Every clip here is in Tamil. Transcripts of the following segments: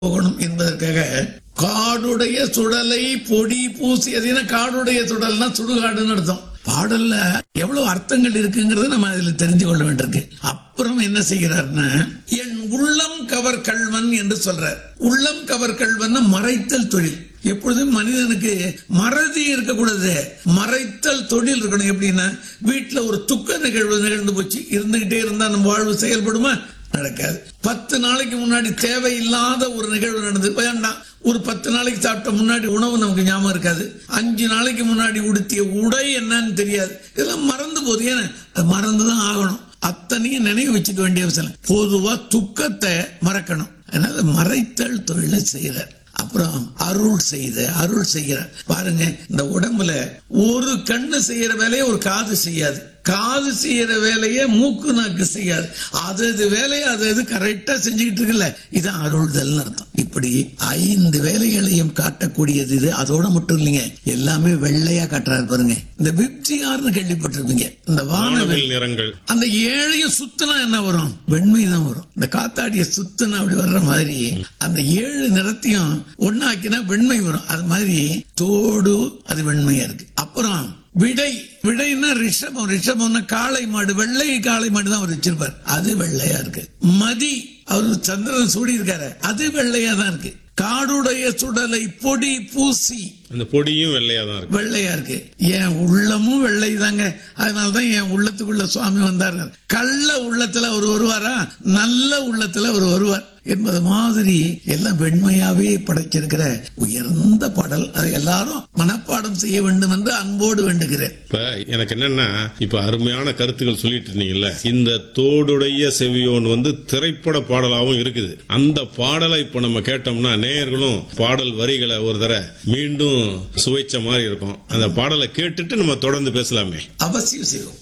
போகணும் என்பதற்காக காடுடைய சுடலை பொடி பூசி அது என்ன காடுடைய சுடல்னா சுடுகாடுன்னு அர்த்தம் பாடல்ல எவ்வளவு அர்த்தங்கள் இருக்குங்கிறத நம்ம அதுல தெரிஞ்சு கொள்ள வேண்டியிருக்கு அப்புறம் என்ன செய்கிறார்னா என் உள்ளம் கவர் கல்வன் என்று சொல்றார் உள்ளம் கவர் கல்வன் மறைத்தல் தொழில் எப்பொழுதும் மனிதனுக்கு மறதி இருக்கக்கூடாது மறைத்தல் தொழில் இருக்கணும் எப்படின்னா வீட்டுல ஒரு துக்க நிகழ்வு நிகழ்ந்து போச்சு இருந்துகிட்டே இருந்தா நம்ம வாழ்வு செயல்படுமா நடக்காது பத்து நாளைக்கு முன்னாடி தேவையில்லாத ஒரு நிகழ்வு நடந்து வேண்டாம் ஒரு பத்து நாளைக்கு சாப்பிட்ட முன்னாடி உணவு நமக்கு ஞாபகம் இருக்காது அஞ்சு நாளைக்கு முன்னாடி உடுத்திய உடை என்னன்னு தெரியாது இதெல்லாம் மறந்து போகுது ஏன்னா அது மறந்துதான் ஆகணும் அத்தனையும் நினைவு வச்சுக்க வேண்டிய அவசியம் பொதுவா துக்கத்தை மறக்கணும் அதனால மறைத்தல் தொழிலை செய்யறார் அப்புறம் அருள் செய்த அருள் செய்கிறார் பாருங்க இந்த உடம்புல ஒரு கண்ணு செய்யற வேலையை ஒரு காது செய்யாது காது செய்யற வேலையை மூக்கு நாக்கு செய்யாது அது அது வேலையை அது அது கரெக்டா செஞ்சுக்கிட்டு இருக்குல்ல இதான் அருள்தல் அர்த்தம் இப்படி ஐந்து வேலைகளையும் காட்டக்கூடியது இது அதோட மட்டும் இல்லைங்க எல்லாமே வெள்ளையா காட்டுறாரு பாருங்க இந்த விப்ஜிஆர்னு கேள்விப்பட்டிருப்பீங்க இந்த வானவில் வானவில் நிறங்கள் அந்த ஏழையும் சுத்தினா என்ன வரும் வெண்மை தான் வரும் இந்த காத்தாடிய சுத்தினா அப்படி வர்ற மாதிரி அந்த ஏழு நிறத்தையும் ஒன்னாக்கினா வெண்மை வரும் அது மாதிரி தோடு அது வெண்மையா இருக்கு அப்புறம் விடை விடைன்னா ரிஷபம் ரிஷபம்னா காளை மாடு வெள்ளை காளை மாடு தான் அவர் வச்சிருப்பார் அது வெள்ளையா இருக்கு மதி அவர் சந்திரன் சூடி இருக்காரு அது வெள்ளையா தான் இருக்கு காடுடைய சுடலை பொடி பூசி அந்த பொடியும் வெள்ளையா தான் இருக்கு வெள்ளையா இருக்கு என் உள்ளமும் வெள்ளை தாங்க அதனாலதான் என் உள்ளத்துக்குள்ள சுவாமி வந்தார் கள்ள உள்ளத்துல அவர் வருவாரா நல்ல உள்ளத்துல அவர் வருவார் என்பது மாதிரி எல்லாம் வெண்மையாவே படைச்சிருக்கிற உயர்ந்த பாடல் அதை எல்லாரும் மனப்பாடம் செய்ய வேண்டும் என்று அன்போடு வேண்டுகிறேன் இப்ப எனக்கு என்னன்னா இப்ப அருமையான கருத்துக்கள் சொல்லிட்டு இருந்தீங்கல்ல இந்த தோடுடைய செவியோன் வந்து திரைப்பட பாடலாவும் இருக்குது அந்த பாடலை இப்ப நம்ம கேட்டோம்னா நேயர்களும் பாடல் வரிகளை ஒரு தர மீண்டும் சுவைச்ச மாதிரி இருக்கும் அந்த பாடலை கேட்டுட்டு நம்ம தொடர்ந்து பேசலாமே அவசியம் செய்வோம்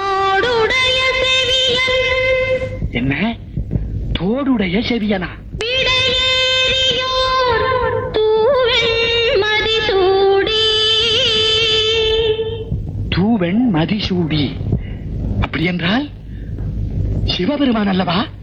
தோடுடைய செவியன் என்ன தோடுடைய செவியனா விடையேறியோர் தூவெண் மதிசூடி தூவெண் மதிசூடி அப்படி என்றால் சிவபெருமான் அல்லவா